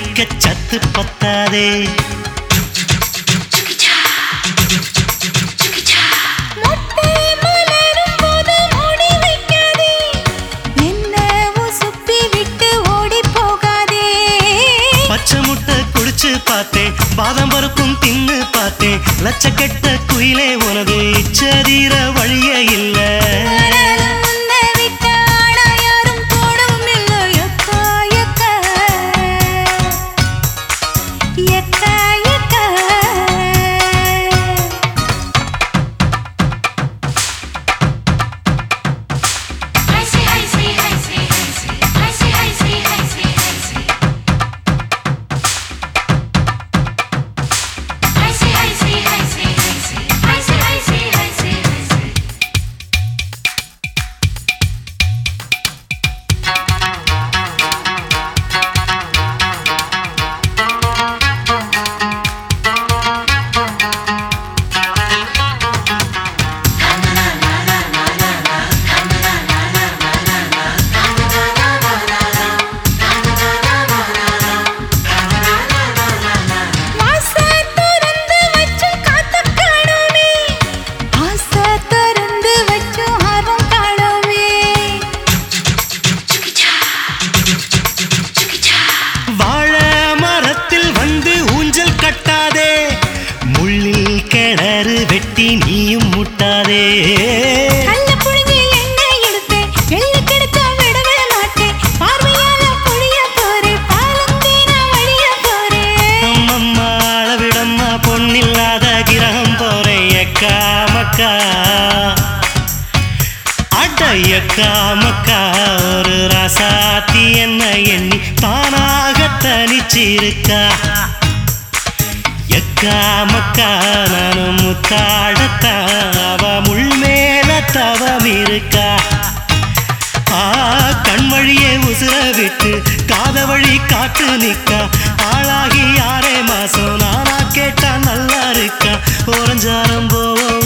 வைக்க சத்து பத்தாதே மொட்டை மலரும் போது மூடி வைக்காதே என்ன உசுப்பி விட்டு ஓடி போகாதே பச்சை முட்டை குடிச்சு பார்த்தேன் பாதம் பருப்பும் தின்னு பார்த்தேன் லட்சக்கெட்ட குயிலே உனது இச்சதீர வழியே இல்லை ஆனாலும் உன்னை விட்ட ஆனா யாரும் போடவும் இல்லை எக்கா எக்கா எக்கா எக்கா வாச திறந்து வச்சும் காத்து காணோமே ஆசை திறந்து வச்சும் ஆர்வம் காணோமே வாழை மரத்தில் வந்து ஊஞ்சல் கட்டாதே முள்ளில் கிணறு வெட்டி நீயும் முட்டாதே கள்ள புழுங்கி எண்ணெய் எடுத்தேன் எள்ளு கெடுக்க விடவே மாட்டேன் பார்வையால பொழிய போறேன் பாலும் தேனா வழிய போறேன் அம்மம்மா அளவிடம்மா பொன்னில்லாத கிரகம் போறேன் எக்கா மக்கா அடையக்கா மக்கா ஒரு ராசாத்தி என்ன எண்ணி தானாக தனிச்சிருக்கா எக்கா மக்கா நானும் முத்தாடத்தா அவ முள் மேல தவம் இருக்கா ஆ கண் வழியே உசுர விட்டு காத வழி காத்து நிக்கா ஆளாகி யாரே மாசம் நானா கேட்டா நல்லா இருக்கா ஓரஞ்சாரம் போவோம்